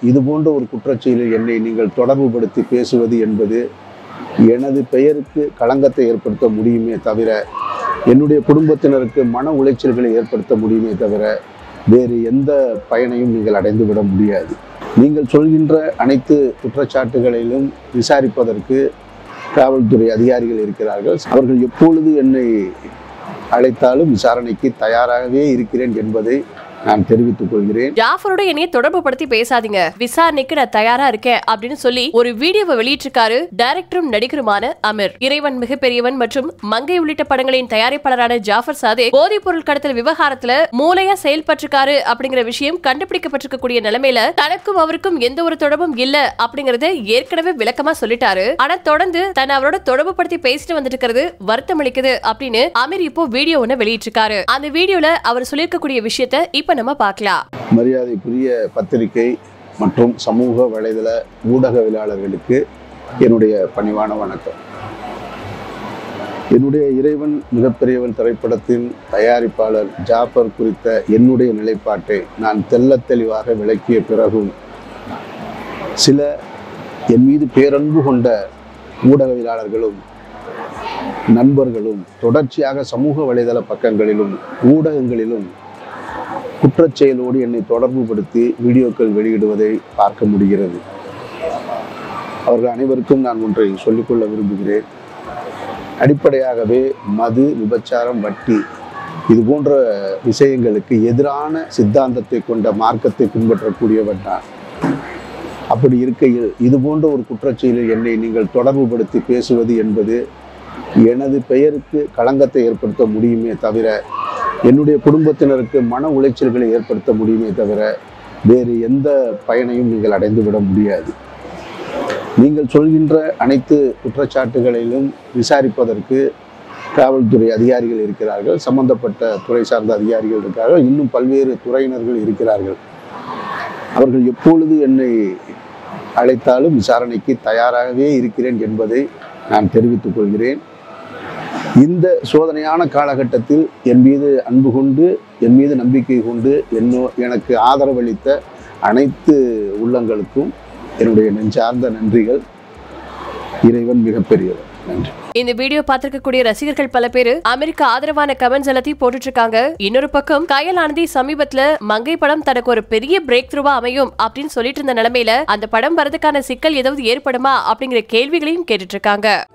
இது போன்ற ஒரு குற்றச்செயலில் என்னை நீங்கள் தொடர்புபடுத்தி பேசுவது என்பது எனது பெயருக்கு களங்கத்தை ஏற்படுத்த முடியுமே தவிர என்னுடைய குடும்பத்தினருக்கு மன உளைச்சல்களை ஏற்படுத்த முடியுமே தவிர வேறு எந்த பயனையும் நீங்கள் அடைந்துவிட முடியாது நீங்கள் சொல்கின்ற அனைத்து குற்றச்சாட்டுகளிலும் விசாரிப்பதற்கு காவல்துறை அதிகாரிகள் இருக்கிறார்கள் அவர்கள் எப்பொழுது என்னை அழைத்தாலும் விசாரணைக்கு தயாராகவே இருக்கிறேன் என்பதை நான் தெரிவித்துக் கொள்கிறேன் ஜாஃபரோட என்னைய தொடர்பு படுத்தி பேசாதீங்க விசாரணைக்கு நான் தயாரா இருக்கேன் அப்படின்னு சொல்லி ஒரு வீடியோவை வெளியிட்டிருக்காரு டைரக்டரும் நடிகருமான அமீர் இறைவன் மிகப்பெரியவன் மற்றும் மங்கை உள்ளிட்ட படங்களின் தயாரிப்பாளரான ஜாஃபர் சாதே போதைப் பொருள் கடத்தல் விவகாரத்துல மூளையா செயல்பட்டிருக்காரு அப்படிங்கிற விஷயம் கண்டுபிடிக்கப்பட்டிருக்கக்கூடிய நிலைமையில தனக்கும் அவருக்கும் எந்த ஒரு தொடர்பும் இல்ல அப்படிங்கறத ஏற்கனவே விளக்கமா சொல்லிட்டாரு ஆனா தொடர்ந்து தன்னை அவரோட தொடர்பு படுத்தி பேசிட்டு வந்துட்டு இருக்கிறது வருத்தம் அளிக்குது அப்படின்னு அமீர் இப்போ வீடியோ ஒண்ணு வெளியிட்டிருக்காரு அந்த வீடியோல அவர் சொல்லியிருக்கக்கூடிய விஷயத்த இப்ப நம்ம பார்க்கலாம் மரியாதைக்குரிய பத்திரிகை மற்றும் சமூக வலைதள ஊடகவியலாளர்களுக்கு என்னுடைய பணிவான வணக்கம் என்னுடைய இறைவன் மிகப்பெரியவன் திரைப்படத்தின் தயாரிப்பாளர் ஜாஃபர் குறித்த என்னுடைய நிலைப்பாட்டை நான் தெள்ளத் தெளிவாக விளக்கிய பிறகும் சில என் மீது பேரன்பு கொண்ட ஊடகவியலாளர்களும் நண்பர்களும் தொடர்ச்சியாக சமூக வலைதள பக்கங்களிலும் ஊடகங்களிலும் குற்றச்செயலோடு என்னை தொடர்புபடுத்தி வீடியோக்கள் வெளியிடுவதை பார்க்க முடிகிறது அவர்கள் அனைவருக்கும் நான் ஒன்றை சொல்லிக்கொள்ள விரும்புகிறேன் அடிப்படையாகவே மது விபச்சாரம் வட்டி இது போன்ற விஷயங்களுக்கு எதிரான சித்தாந்தத்தை கொண்ட மார்க்கத்தை பின்பற்றக்கூடியவன் நான் அப்படி இருக்கையில் இது போன்ற ஒரு குற்றச்செயலில் என்னை நீங்கள் தொடர்புபடுத்தி பேசுவது என்பது எனது பெயருக்கு களங்கத்தை ஏற்படுத்த முடியுமே தவிர என்னுடைய குடும்பத்தினருக்கு மன உளைச்சல்களை ஏற்படுத்த முடியுமே தவிர வேறு எந்த பயனையும் நீங்கள் அடைந்துவிட முடியாது நீங்கள் சொல்கின்ற அனைத்து குற்றச்சாட்டுகளிலும் விசாரிப்பதற்கு காவல்துறை அதிகாரிகள் இருக்கிறார்கள் சம்பந்தப்பட்ட துறை சார்ந்த அதிகாரிகள் இருக்கிறார்கள் இன்னும் பல்வேறு துறையினர்கள் இருக்கிறார்கள் அவர்கள் எப்பொழுது என்னை அழைத்தாலும் விசாரணைக்கு தயாராகவே இருக்கிறேன் என்பதை நான் தெரிவித்துக் கொள்கிறேன் இந்த சோதனையான காலகட்டத்தில் என் மீது அன்பு கொண்டு என் மீது நம்பிக்கை கொண்டு என்னோ எனக்கு ஆதரவளித்த அனைத்து உள்ளங்களுக்கும் என்னுடைய நெஞ்சார்ந்த நன்றிகள் இறைவன் மிகப்பெரியவர் நன்றி இந்த வீடியோ பார்த்திருக்கக்கூடிய ரசிகர்கள் பல பேரு அமெரிக்க ஆதரவான கமெண்ட்ஸ் எல்லாத்தையும் போட்டுட்டு இருக்காங்க இன்னொரு பக்கம் கயல் ஆனந்தி சமீபத்துல மங்கை படம் தனக்கு ஒரு பெரிய பிரேக் த்ரூவா அமையும் அப்படின்னு சொல்லிட்டு இருந்த நிலைமையில அந்த படம் வரதுக்கான சிக்கல் ஏதாவது ஏற்படுமா அப்படிங்கிற கேள்விகளையும் கேட்டுட்டு இருக்காங்க